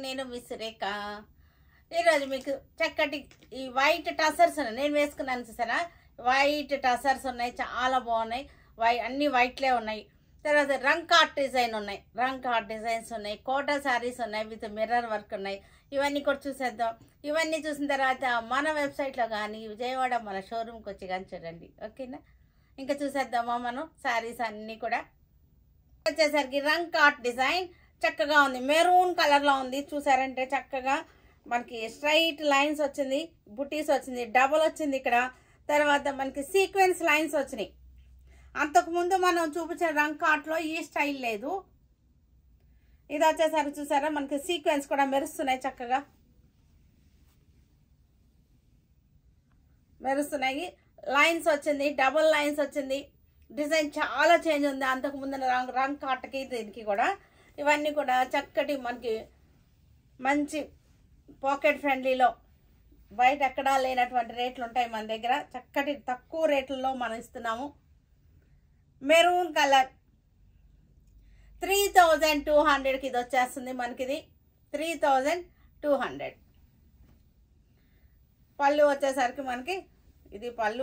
నేను మిస్ రేఖ ఈరోజు మీకు చక్కటి ఈ వైట్ టసర్స్ ఉన్నాయి నేను వేసుకున్నాను చూసారా వైట్ టసర్స్ ఉన్నాయి చాలా బాగున్నాయి వై అన్ని వైట్లే ఉన్నాయి తర్వాత రంగ్ కార్ట్ డిజైన్ ఉన్నాయి రంగ్ కార్ట్ డిజైన్స్ ఉన్నాయి కోటా శారీస్ ఉన్నాయి విత్ మిర్రర్ వర్క్ ఉన్నాయి ఇవన్నీ కూడా చూసేద్దాం ఇవన్నీ చూసిన తర్వాత మన వెబ్సైట్లో కానీ విజయవాడ మన షోరూమ్కి వచ్చి కానీ చూడండి ఓకేనా ఇంకా చూసేద్దామా మనం శారీస్ అన్నీ కూడా వచ్చేసరికి రంగ్ కార్ట్ డిజైన్ చక్కగా ఉంది మెరూన్ కలర్లో ఉంది చూసారంటే చక్కగా మనకి స్ట్రైట్ లైన్స్ వచ్చింది బుటీస్ వచ్చింది డబల్ వచ్చింది ఇక్కడ తర్వాత మనకి సీక్వెన్స్ లైన్స్ వచ్చినాయి అంతకుముందు మనం చూపించిన రంగ్ కార్ట్లో ఈ స్టైల్ లేదు ఇది వచ్చేసరికి చూసారా మనకి సీక్వెన్స్ కూడా మెరుస్తున్నాయి చక్కగా మెరుస్తున్నాయి లైన్స్ వచ్చింది డబుల్ లైన్స్ వచ్చింది డిజైన్ చాలా చేంజ్ ఉంది అంతకు ముందు రంగ్ రంగ్ కాటకి దీనికి కూడా ఇవన్నీ కూడా చక్కటి మనకి మంచి పాకెట్ ఫ్రెండ్లీలో బయట ఎక్కడా లేనటువంటి రేట్లు ఉంటాయి మన దగ్గర చక్కటి తక్కువ రేట్లలో మనం ఇస్తున్నాము maroon colour three thousand two హండ్రెడ్కి ఇది వచ్చేస్తుంది మనకి ఇది త్రీ థౌజండ్ టూ హండ్రెడ్ పళ్ళు వచ్చేసరికి మనకి ఇది పళ్ళు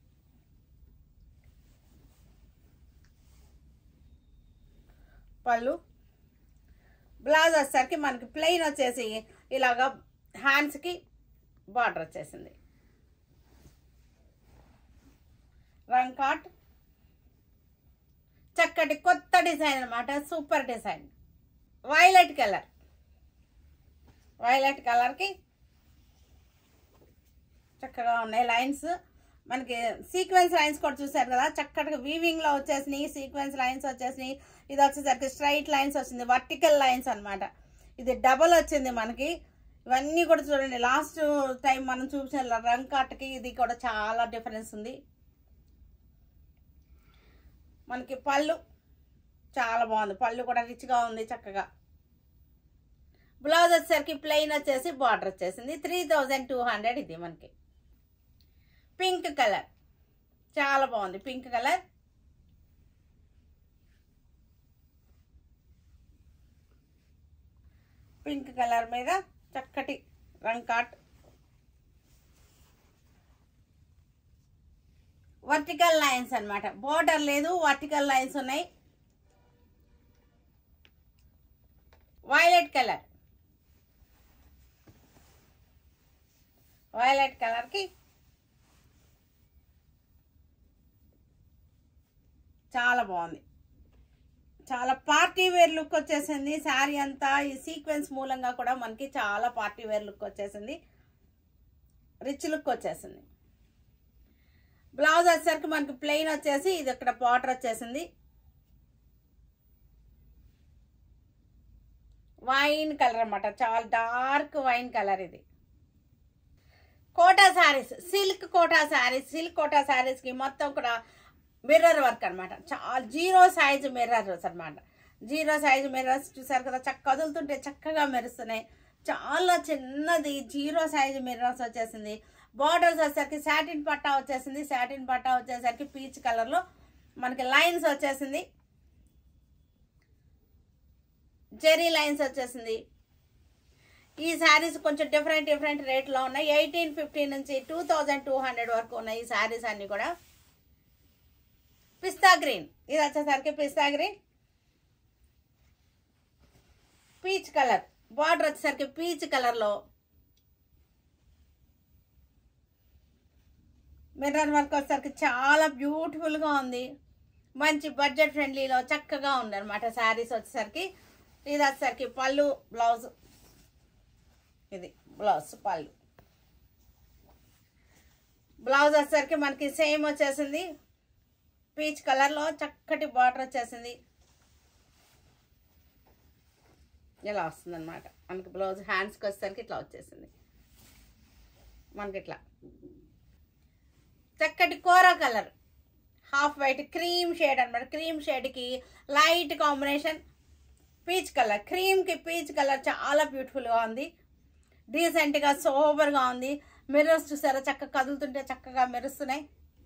పళ్ళు బ్లౌజ్ వచ్చేసరికి మనకి ప్లెయిన్ వచ్చేసి ఇలాగా హ్యాండ్స్కి బార్డర్ వచ్చేసింది రంగ్ కాట్ చక్కటి కొత్త డిజైన్ అనమాట super design violet colour violet కలర్కి చక్కగా ఉన్నాయి లైన్స్ మనకి సీక్వెన్స్ లైన్స్ కూడా చూసారు కదా చక్కటిగా వీవింగ్లో వచ్చేసినాయి సీక్వెన్స్ లైన్స్ వచ్చేసినాయి ఇది వచ్చేసరికి స్ట్రైట్ లైన్స్ వచ్చింది వర్టికల్ లైన్స్ అన్నమాట ఇది డబల్ వచ్చింది మనకి ఇవన్నీ కూడా చూడండి లాస్ట్ టైం మనం చూసిన రంగ్ కట్కి ఇది కూడా చాలా డిఫరెన్స్ ఉంది మనకి పళ్ళు చాలా బాగుంది పళ్ళు కూడా రిచ్గా ఉంది చక్కగా బ్లౌజ్ వచ్చేసరికి ప్లెయిన్ వచ్చేసి బార్డర్ వచ్చేసింది త్రీ థౌజండ్ టూ హండ్రెడ్ ఇది మనకి పింక్ కలర్ చాలా బాగుంది పింక్ కలర్ పింక్ కలర్ మీద చక్కటి రంగ్ కాట్ వర్టికల్ లైన్స్ అన్నమాట బోర్డర్ లేదు వర్టికల్ లైన్స్ ఉన్నాయి వైలెట్ కలర్ వైలెట్ కలర్కి చాలా బాగుంది చాలా పార్టీ వేర్ లుక్ వచ్చేసింది శారీ అంతా ఈ సీక్వెన్స్ మూలంగా కూడా మనకి చాలా పార్టీ వేర్ లుక్ వచ్చేసింది రిచ్ లుక్ వచ్చేసింది బ్లౌజ్ వచ్చేసరికి మనకి ప్లెయిన్ వచ్చేసి ఇది ఇక్కడ బార్డర్ వచ్చేసింది వైన్ కలర్ అన్నమాట చాలా డార్క్ వైన్ కలర్ ఇది కోటా శారీస్ సిల్క్ కోటా శారీస్ సిల్క్ కోటా శారీస్కి మొత్తం కూడా మిర్రర్ వర్క్ అనమాట చాలా జీరో సైజ్ మిర్రర్స్ అనమాట జీరో సైజ్ మిర్రర్స్ చూసారు కదా చక్క కదులుతుంటే చక్కగా మెరుస్తున్నాయి చాలా చిన్నది జీరో సైజ్ మిర్రర్స్ వచ్చేసింది బార్డర్స్ వచ్చేసరికి సాటిన్ పట్టా వచ్చేసింది సాటిన్ పట్టా వచ్చేసరికి పీచ్ కలర్లో మనకి లైన్స్ వచ్చేసింది జెరీ లైన్స్ వచ్చేసింది ఈ శారీస్ కొంచెం డిఫరెంట్ డిఫరెంట్ రేట్లో ఉన్నాయి ఎయిటీన్ ఫిఫ్టీ నుంచి టూ థౌజండ్ టూ హండ్రెడ్ వరకు ఉన్నాయి ఈ శారీస్ అన్నీ కూడా పిస్తా గ్రీన్ ఇది వచ్చేసరికి పిస్తా గ్రీన్ పీచ్ కలర్ బార్డర్ వచ్చేసరికి పీచ్ కలర్లో మిర్రర్ వర్క్ వచ్చేసరికి చాలా బ్యూటిఫుల్గా ఉంది మంచి బడ్జెట్ ఫ్రెండ్లీలో చక్కగా ఉంది అనమాట శారీస్ వచ్చేసరికి ఇది వచ్చేసరికి పళ్ళు బ్లౌజ్ ఇది బ్లౌజ్ పళ్ళు బ్లౌజ్ వచ్చేసరికి మనకి సేమ్ వచ్చేసింది పీచ్ కలర్లో చక్కటి బార్డర్ వచ్చేసింది ఇలా వస్తుంది అనమాట మనకి బ్లౌజ్ హ్యాండ్స్కి వచ్చేసరికి ఇట్లా వచ్చేసింది మనకి ఇట్లా చక్కటి కోరా colour half white cream shade అనమాట క్రీమ్ షేడ్కి లైట్ కాంబినేషన్ పీచ్ కలర్ క్రీమ్కి పీచ్ కలర్ చాలా బ్యూటిఫుల్గా ఉంది డీసెంట్గా సోబర్గా ఉంది మిర్రర్స్ చూసారా చక్కగా కదులుతుంటే చక్కగా మెరుస్తున్నాయి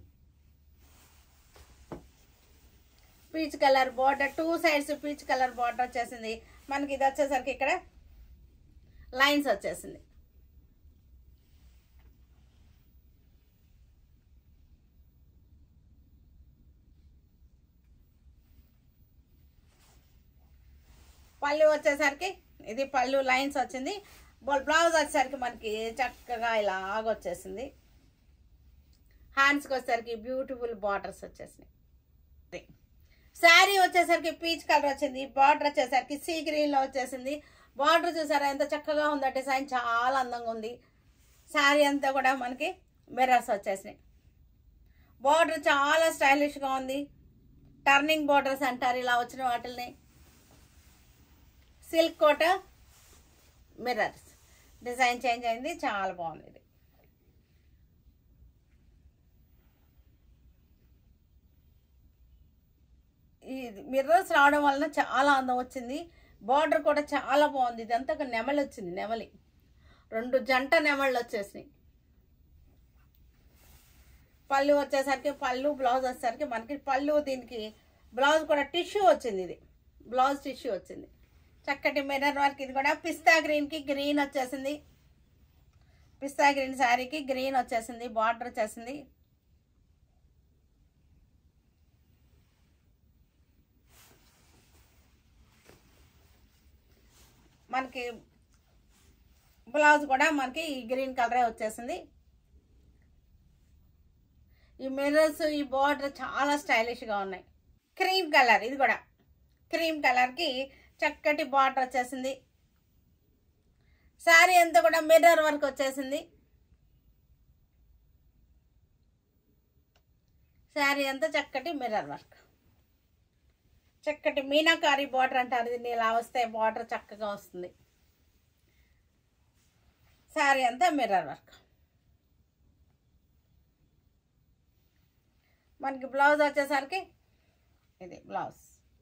peach colour border two sides peach colour border వచ్చేసింది మనకి ఇది వచ్చేసరికి ఇక్కడ లైన్స్ వచ్చేసింది పళ్ళు వచ్చేసరికి ఇది పళ్ళు లైన్స్ వచ్చింది బౌ- బ్లౌజ్ వచ్చేసరికి మనకి చక్కగా ఇలా ఆగొచ్చేసింది హ్యాండ్స్కి వచ్చేసరికి బ్యూటిఫుల్ బార్డర్స్ వచ్చేసినాయి ఇది. శారీ వచ్చేసరికి పీచ్ కలర్ వచ్చింది బార్డర్ వచ్చేసరికి సీ గ్రీన్లో వచ్చేసింది బార్డర్ చూసారా ఎంత చక్కగా ఉందో డిజైన్ చాలా అందంగా ఉంది శారీ అంతా కూడా మనకి మిర్రర్స్ వచ్చేసినాయి బార్డర్ చాలా స్టైలిష్గా ఉంది టర్నింగ్ బార్డర్స్ అంటారు ఇలా వచ్చిన వాటిని silk Kota mirrors design change అయింది చాలా బాగుంది ఇది ఈ మిర్రర్స్ రావడం వలన చాలా అందం వచ్చింది బార్డర్ కూడా చాలా బాగుంది ఇదంతా ఒక నెమలి వచ్చింది నెమలి రెండు జంట నెమళ్ళు వచ్చేసినాయి పళ్ళు వచ్చేసరికి పళ్ళు బ్లౌజ్ వచ్చేసరికి మనకి పళ్ళు దీనికి బ్లౌజ్ కూడా టిష్యూ వచ్చింది ఇది బ్లౌజ్ టిష్యూ వచ్చింది చక్కటి మిర్రర్ వర్క్ ఇది కూడా పిస్తా గ్రీన్కి గ్రీన్ వచ్చేసింది పిస్తా గ్రీన్ శారీకి గ్రీన్ వచ్చేసింది బార్డర్ వచ్చేసింది మనకి బ్లౌజ్ కూడా మనకి ఈ గ్రీన్ కలరే వచ్చేసింది ఈ మిర్రర్స్ ఈ బార్డర్ చాలా స్టైలిష్గా ఉన్నాయి క్రీమ్ కలర్ ఇది కూడా క్రీమ్ కలర్కి చక్కటి బార్డర్ వచ్చేసింది శారీ అంతా కూడా మిర్రర్ వర్క్ వచ్చేసింది శారీ అంతా చక్కటి మిర్రర్ వర్క్ చక్కటి మీనాకారి బార్డర్ అంటారు దీన్ని ఇలా వస్తే బార్డర్ చక్కగా వస్తుంది శారీ అంతా మిర్రర్ వర్క్ మనకి బ్లౌజ్ వచ్చేసరికి ఇది బ్లౌజ్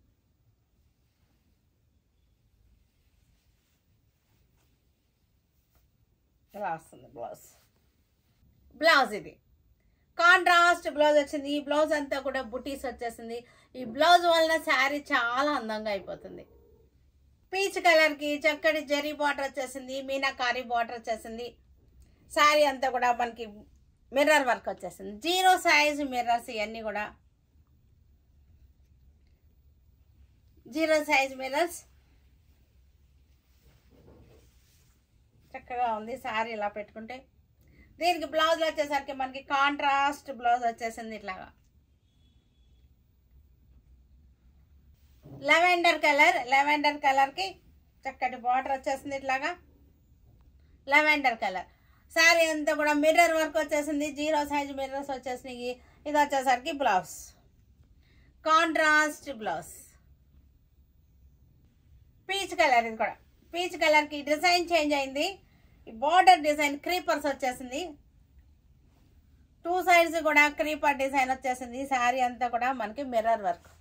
ఇలా వస్తుంది బ్లౌజ్ బ్లౌజ్ ఇది కాంట్రాస్ట్ బ్లౌజ్ వచ్చింది ఈ బ్లౌజ్ అంతా కూడా బుటీస్ వచ్చేసింది ఈ బ్లౌజ్ వలన శారీ చాలా అందంగా అయిపోతుంది పీచ్ కలర్కి చక్కటి జరీ బార్డర్ వచ్చేసింది మీనాకారి బార్డర్ వచ్చేసింది శారీ అంతా కూడా మనకి మిర్రర్ వర్క్ వచ్చేసింది జీరో సైజ్ మిర్రర్స్ ఇవన్నీ కూడా జీరో సైజ్ మిర్రర్స్ చక్కగా ఉంది శారీ ఇలా పెట్టుకుంటే దీనికి బ్లౌజ్ వచ్చేసరికి మనకి కాంట్రాస్ట్ బ్లౌజ్ వచ్చేసింది ఇట్లాగా లెవెండర్ కలర్ లెవెండర్ కలర్కి చక్కటి బార్డర్ వచ్చేసింది ఇట్లాగా లెవెండర్ కలర్ శారీ అంతా కూడా మిర్రర్ వర్క్ వచ్చేసింది జీరో సైజ్ మిర్రర్స్ వచ్చేసినాయి ఇది వచ్చేసరికి blouse contrast blouse peach colour ఇది కూడా పీచ్ కలర్కి డిజైన్ చేంజ్ అయింది ఈ బార్డర్ డిజైన్ క్రీపర్స్ వచ్చేసింది టూ సైడ్స్ కూడా క్రీపర్ డిజైన్ వచ్చేసింది శారీ అంతా కూడా మనకి మిర్రర్ వర్క్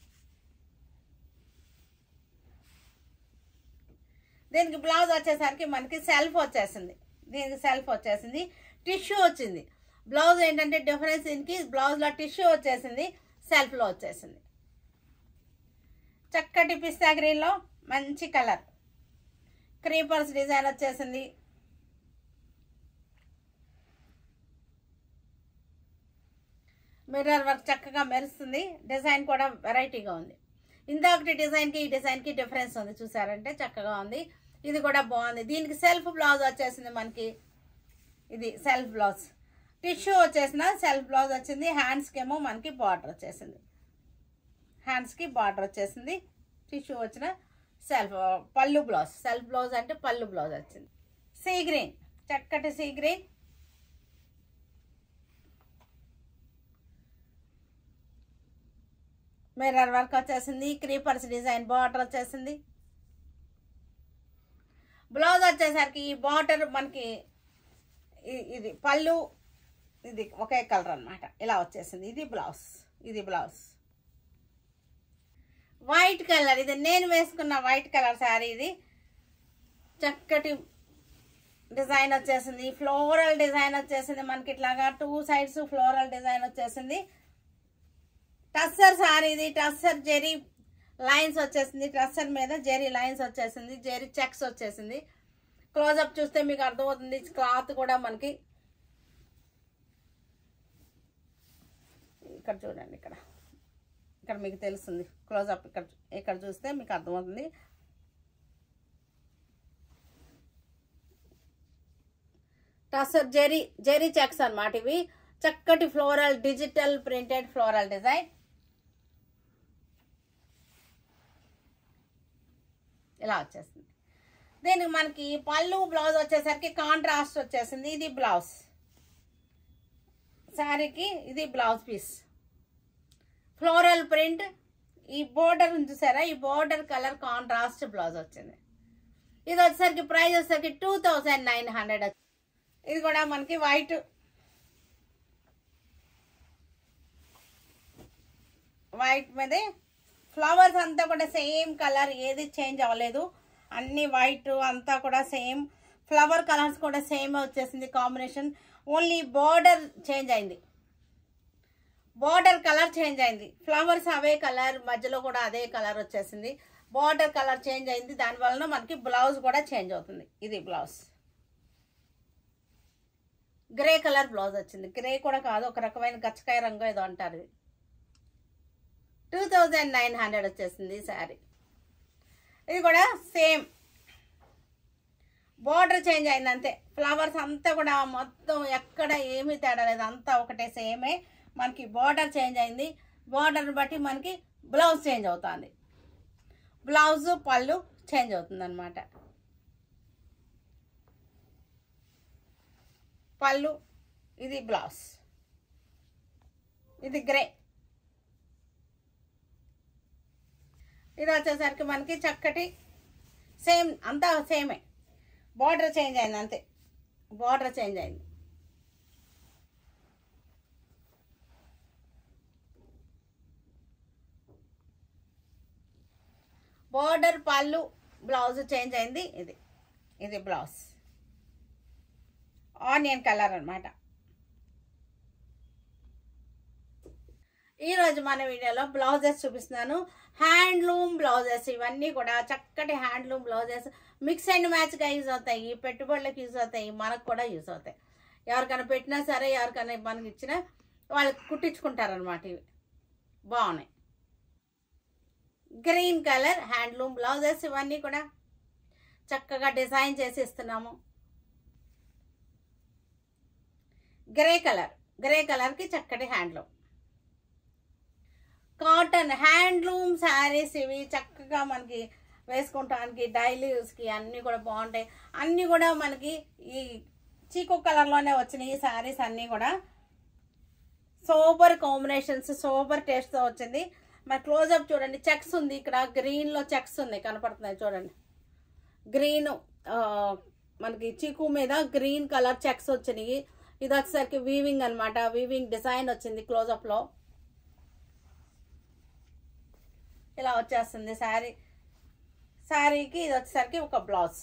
దీనికి బ్లౌజ్ వచ్చేసరికి మనకి సెల్ఫ్ వచ్చేసింది దీనికి సెల్ఫ్ వచ్చేసింది టిష్యూ వచ్చింది బ్లౌజ్ ఏంటంటే డిఫరెన్స్ దీనికి బ్లౌజ్లో టిష్యూ వచ్చేసింది సెల్ఫ్లో వచ్చేసింది చక్కటి పిస్తా గ్రీన్లో మంచి కలర్ క్రీపర్స్ డిజైన్ వచ్చేసింది మిర్రర్ వర్క్ చక్కగా మెరుస్తుంది డిజైన్ కూడా వెరైటీగా ఉంది ఇందాకటి డిజైన్కి ఈ డిజైన్కి డిఫరెన్స్ ఉంది చూసారంటే చక్కగా ఉంది ఇది కూడా బాగుంది దీనికి సెల్ఫ్ బ్లౌజ్ వచ్చేసింది మనకి ఇది సెల్ఫ్ బ్లౌజ్ టిష్యూ వచ్చేసిన సెల్ఫ్ బ్లౌజ్ వచ్చింది హ్యాండ్స్కి ఏమో మనకి బార్డర్ వచ్చేసింది హ్యాండ్స్కి బార్డర్ వచ్చేసింది టిష్యూ వచ్చిన సెల్ఫ్ పళ్ళు బ్లౌజ్ సెల్ఫ్ బ్లౌజ్ అంటే పళ్ళు బ్లౌజ్ వచ్చింది సీ గ్రీన్ చక్కటి సీ గ్రీన్ మిర్రర్ వర్క్ వచ్చేసింది క్రీపర్స్ డిజైన్ బార్డర్ వచ్చేసింది బ్లౌజ్ వచ్చేసరికి ఈ బార్డర్ మనకి ఇ- ఇది పళ్ళు ఇది ఒకే కలర్ అన్నమాట ఇలా వచ్చేసింది ఇది బ్లౌజ్ ఇది బ్లౌజ్ వైట్ కలర్ ఇది నేను వేసుకున్న వైట్ కలర్ శారీ ఇది చక్కటి డిజైన్ వచ్చేసింది ఫ్లోరల్ డిజైన్ వచ్చేసింది మనకి ఇట్లాగా టూ సైడ్స్ ఫ్లోరల్ డిజైన్ వచ్చేసింది టస్సర్ సారీ ఇది టస్సర్ జెరీ లైన్స్ వచ్చేసింది టస్సర్ మీద జెరీ లైన్స్ వచ్చేసింది జెరీ చెక్స్ వచ్చేసింది క్లోజప్ చూస్తే మీకు అర్థమవుతుంది క్లాత్ కూడా మనకి ఇక్కడ చూడండి ఇక్కడ ఇక్కడ మీకు తెలుస్తుంది క్లోజప్ ఇక్కడ ఇక్కడ చూస్తే మీకు అర్థమవుతుంది టసర్ జెరీ జెరీ చెక్స్ అన్నమాట ఇవి చక్కటి floral digital printed floral design ఇలా వచ్చేసింది దీనికి మనకి పళ్ళు బ్లౌజ్ వచ్చేసరికి కాంట్రాస్ట్ వచ్చేసింది ఇది బ్లౌజ్ శారీకి ఇది బ్లౌజ్ పీస్ ఫ్లోరల్ ప్రింట్ ఈ బోర్డర్ ఉంది చూసారా ఈ బోర్డర్ కలర్ కాంట్రాస్ట్ బ్లౌజ్ వచ్చింది ఇది వచ్చేసరికి ప్రైస్ వచ్చేసరికి టూ థౌజండ్ నైన్ హండ్రెడ్ ఇది కూడా మనకి వైట్ వైట్ మీదే ఫ్లవర్స్ అంతా కూడా సేమ్ కలర్ ఏది చేంజ్ అవ్వలేదు అన్ని వైట్ అంతా కూడా సేమ్ ఫ్లవర్ కలర్స్ కూడా సేమ్ వచ్చేసింది కాంబినేషన్ ఓన్లీ బార్డర్ చేంజ్ అయింది బార్డర్ కలర్ చేంజ్ అయింది ఫ్లవర్స్ అవే కలర్ మధ్యలో కూడా అదే కలర్ వచ్చేసింది బార్డర్ కలర్ చేంజ్ అయింది దాని వలన మనకి బ్లౌజ్ కూడా చేంజ్ అవుతుంది ఇది బ్లౌజ్ గ్రే కలర్ బ్లౌజ్ వచ్చింది గ్రే కూడా కాదు ఒక రకమైన గచ్చకాయ రంగు ఏదో అంటారు ఇది టూ థౌజండ్ నైన్ హండ్రెడ్ వచ్చేసింది ఈ శారీ ఇది కూడా సేమ్ బార్డర్ చేంజ్ అయింది అంతే ఫ్లవర్స్ అంతా కూడా మొత్తం ఎక్కడ ఏమీ తేడా లేదు అంతా ఒకటే సేమే మనకి బార్డర్ చేంజ్ అయింది బార్డర్ బట్టి మనకి బ్లౌజ్ చేంజ్ అవుతుంది బ్లౌజ్ పళ్ళు చేంజ్ అవుతుంది అనమాట పళ్ళు ఇది బ్లౌజ్ ఇది గ్రే ఇది వచ్చేసరికి మనకి చక్కటి సేమ్ అంతా సేమే బార్డర్ చేంజ్ అయింది అంతే బార్డర్ చేంజ్ అయింది బార్డర్ పళ్ళు బ్లౌజ్ చేంజ్ అయింది ఇది ఇది బ్లౌజ్ ఆనియన్ కలర్ అనమాట ఈరోజు మన వీడియోలో బ్లౌజెస్ చూపిస్తున్నాను హ్యాండ్లూమ్ బ్లౌజెస్ ఇవన్నీ కూడా చక్కటి హ్యాండ్లూమ్ బ్లౌజెస్ మిక్స్ అండ్ మ్యాచ్గా యూజ్ అవుతాయి పెట్టుబడులకు యూజ్ అవుతాయి మనకు కూడా యూజ్ అవుతాయి ఎవరికైనా పెట్టినా సరే ఎవరికైనా మనకి ఇచ్చినా వాళ్ళు కుట్టించుకుంటారనమాట ఇవి బాగున్నాయి గ్రీన్ కలర్ హ్యాండ్లూమ్ బ్లౌజెస్ ఇవన్నీ కూడా చక్కగా డిజైన్ చేసి ఇస్తున్నాము గ్రే కలర్ గ్రే కలర్కి చక్కటి హ్యాండ్లూమ్ కాటన్ హ్యాండ్లూమ్ శారీస్ ఇవి చక్కగా మనకి వేసుకుంటానికి డైలీ యూస్కి అన్నీ కూడా బాగుంటాయి అన్నీ కూడా మనకి ఈ చీకు కలర్లోనే వచ్చినాయి ఈ శారీస్ అన్నీ కూడా సూపర్ కాంబినేషన్స్ సూపర్ టేస్ట్తో వచ్చింది మరి క్లోజప్ చూడండి చెక్స్ ఉంది ఇక్కడ గ్రీన్లో చెక్స్ ఉంది కనపడుతున్నాయి చూడండి గ్రీన్ మనకి చీకు మీద గ్రీన్ కలర్ చెక్స్ వచ్చినాయి ఇది వచ్చేసరికి వీవింగ్ అనమాట వీవింగ్ డిజైన్ వచ్చింది క్లోజప్లో ఇలా వచ్చేస్తుంది శారీ శారీకి ఇది వచ్చేసరికి ఒక బ్లౌజ్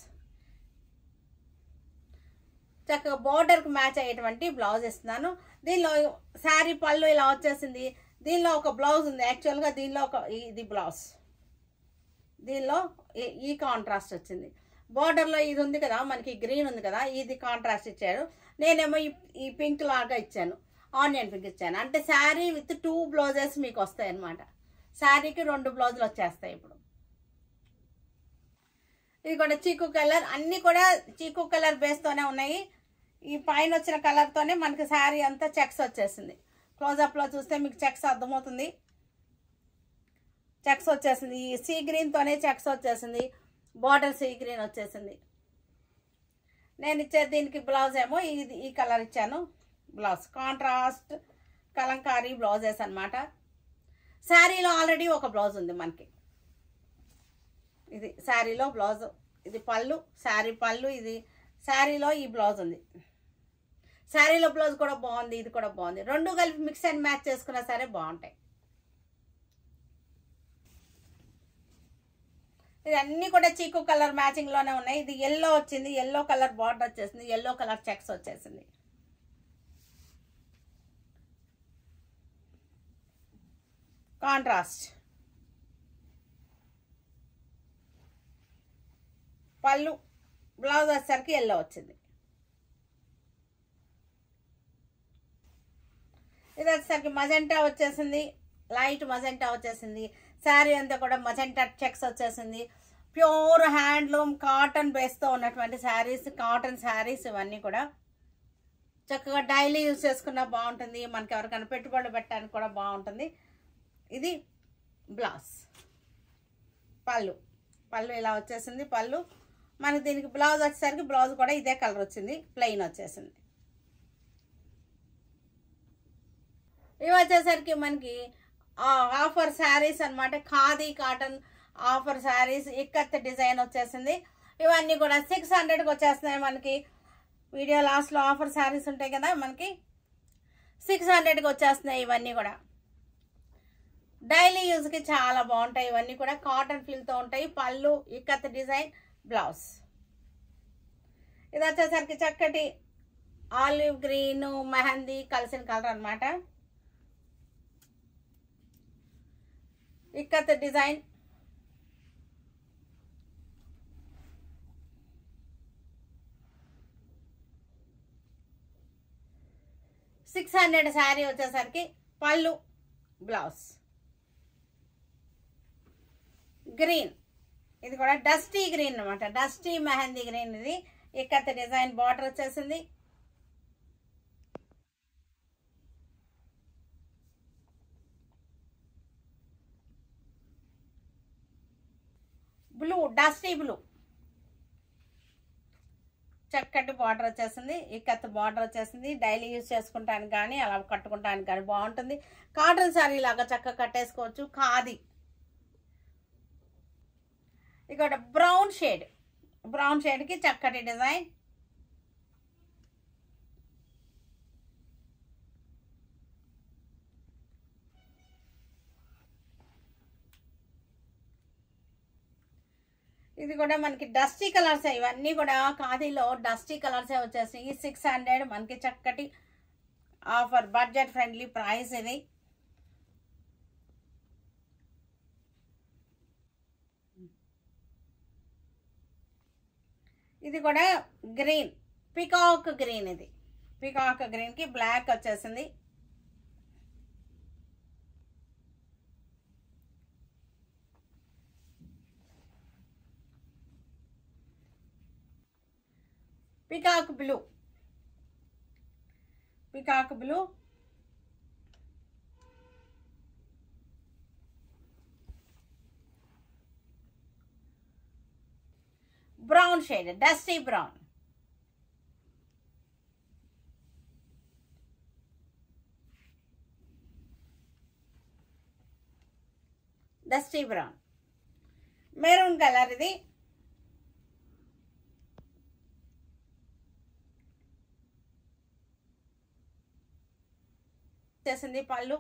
చక్కగా బోర్డర్కి మ్యాచ్ అయ్యేటువంటి బ్లౌజ్ ఇస్తున్నాను దీనిలో శారీ పళ్ళు ఇలా వచ్చేసింది దీనిలో ఒక బ్లౌజ్ ఉంది యాక్చువల్గా దీనిలో ఒక ఇది బ్లౌజ్ దీనిలో ఈ- ఈ కాంట్రాస్ట్ వచ్చింది బోర్డర్లో ఇది ఉంది కదా మనకి గ్రీన్ ఉంది కదా ఇది కాంట్రాస్ట్ ఇచ్చారు నేనేమో ఈ ఈ పింక్ లాగా ఇచ్చాను ఆనియన్ పింక్ ఇచ్చాను అంటే శారీ విత్ టూ బ్లౌజెస్ మీకు వస్తాయి అన్నమాట శారీకి రెండు బ్లౌజులు వచ్చేస్తాయి ఇప్పుడు ఇది కూడా చీకు కలర్ అన్నీ కూడా చీకు కలర్ బేస్తోనే ఉన్నాయి ఈ పైన వచ్చిన కలర్తోనే మనకి శారీ అంతా చెక్స్ వచ్చేసింది క్లోజప్లో చూస్తే మీకు చెక్స్ అర్థమవుతుంది చెక్స్ వచ్చేసింది ఈ సీ గ్రీన్తోనే చెక్స్ వచ్చేసింది బార్డర్ సీ గ్రీన్ వచ్చేసింది నేను ఇచ్చే దీనికి బ్లౌజ్ ఏమో ఇది ఈ కలర్ ఇచ్చాను బ్లౌజ్ కాంట్రాస్ట్ కలంకారీ బ్లౌజెస్ అన్నమాట శారీలో ఆల్రెడీ ఒక బ్లౌజ్ ఉంది మనకి ఇది శారీలో బ్లౌజ్ ఇది పళ్ళు శారీ పళ్ళు ఇది శారీలో ఈ బ్లౌజ్ ఉంది శారీలో బ్లౌజ్ కూడా బాగుంది ఇది కూడా బాగుంది రెండు కలిపి మిక్స్ అండ్ మ్యాచ్ చేసుకున్నా సరే బాగుంటాయి ఇది అన్నీ కూడా చీకు కలర్ మ్యాచింగ్ లోనే ఉన్నాయి ఇది ఎల్లో వచ్చింది ఎల్లో కలర్ బార్డర్ వచ్చేసింది ఎల్లో కలర్ చెక్స్ వచ్చేసింది కాంట్రాస్ట్ పళ్ళు బ్లౌజ్ వచ్చేసరికి ఎల్లో వచ్చింది ఇది వచ్చేసరికి మజెంటా వచ్చేసింది లైట్ మజెంటా వచ్చేసింది శారీ అంతా కూడా మజెంటా చెక్స్ వచ్చేసింది ప్యూర్ హ్యాండ్లూమ్ కాటన్ బేస్తో ఉన్నటువంటి శారీస్ కాటన్ శారీస్ ఇవన్నీ కూడా చక్కగా డైలీ యూజ్ చేసుకున్నా బాగుంటుంది మనకి ఎవరికైనా పెట్టుబడులు పెట్టడానికి కూడా బాగుంటుంది ఇది బ్లౌజ్ పళ్ళు పళ్ళు ఇలా వచ్చేసింది పళ్ళు మనకి దీనికి బ్లౌజ్ వచ్చేసరికి బ్లౌజ్ కూడా ఇదే కలర్ వచ్చింది ప్లెయిన్ వచ్చేసింది ఇవి వచ్చేసరికి మనకి ఆఫర్ శారీస్ అన్నమాట khadi cotton offer saris ikat design వచ్చేసింది ఇవన్నీ కూడా సిక్స్ హండ్రెడ్కి వచ్చేస్తున్నాయి మనకి వీడియో లాస్ట్లో ఆఫర్ శారీస్ ఉంటాయి కదా మనకి సిక్స్ హండ్రెడ్కి వచ్చేస్తున్నాయి ఇవన్నీ కూడా డైలీ యూజ్కి చాలా బాగుంటాయి ఇవన్నీ కూడా కాటన్ ఫీల్తో ఉంటాయి పళ్ళు ఇక్కత్ డిజైన్ బ్లౌజ్ ఇది వచ్చేసరికి చక్కటి ఆలివ్ గ్రీన్ మెహందీ కలిసిన కలర్ అన్నమాట ikat design six hundred sari వచ్చేసరికి పళ్ళు బ్లౌజ్ గ్రీన్ ఇది కూడా డస్టీ గ్రీన్ అనమాట డస్టీ మెహందీ గ్రీన్ ఇది ఇక్కత్ డిజైన్ బార్డర్ వచ్చేసింది బ్లూ డస్టీ బ్లూ చక్కటి బార్డర్ వచ్చేసింది ఇక్కత్ బార్డర్ వచ్చేసింది డైలీ యూజ్ చేసుకుంటానికి కానీ అలా కట్టుకుంటానికి కానీ బాగుంటుంది కాటన్ శారీ లాగా చక్కగా కట్టేసుకోవచ్చు ఖాదీ ఇక్కడ బ్రౌన్ షేడ్ బ్రౌన్ షేడ్కి చక్కటి డిజైన్ ఇది కూడా మనకి డస్టీ కలర్స్ ఇవన్నీ కూడా ఖాదీలో డస్టీ కలర్సే వచ్చేసాయి సిక్స్ హండ్రెడ్ మనకి చక్కటి ఆఫర్ బడ్జెట్ ఫ్రెండ్లీ ప్రైస్ ఇది ఇది కూడా గ్రీన్ పికాక్ గ్రీన్ ఇది పికాక్ గ్రీన్కి బ్లాక్ వచ్చేసింది peacock blue peacock blue brown shade dusty brown dusty brown maroon colour ఇది వచ్చేసింది పళ్ళు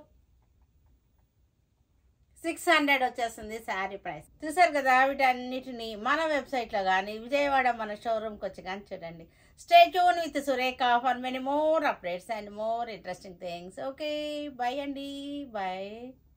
సిక్స్ హండ్రెడ్ వచ్చేస్తుంది శారీ ప్రైస్ చూసారు కదా వీటన్నిటిని మన వెబ్సైట్లో కానీ విజయవాడ మన షోరూమ్కి వచ్చి కానీ చూడండి stay tune with Surekha for many more updates and more interesting things okay bye అండి బాయ్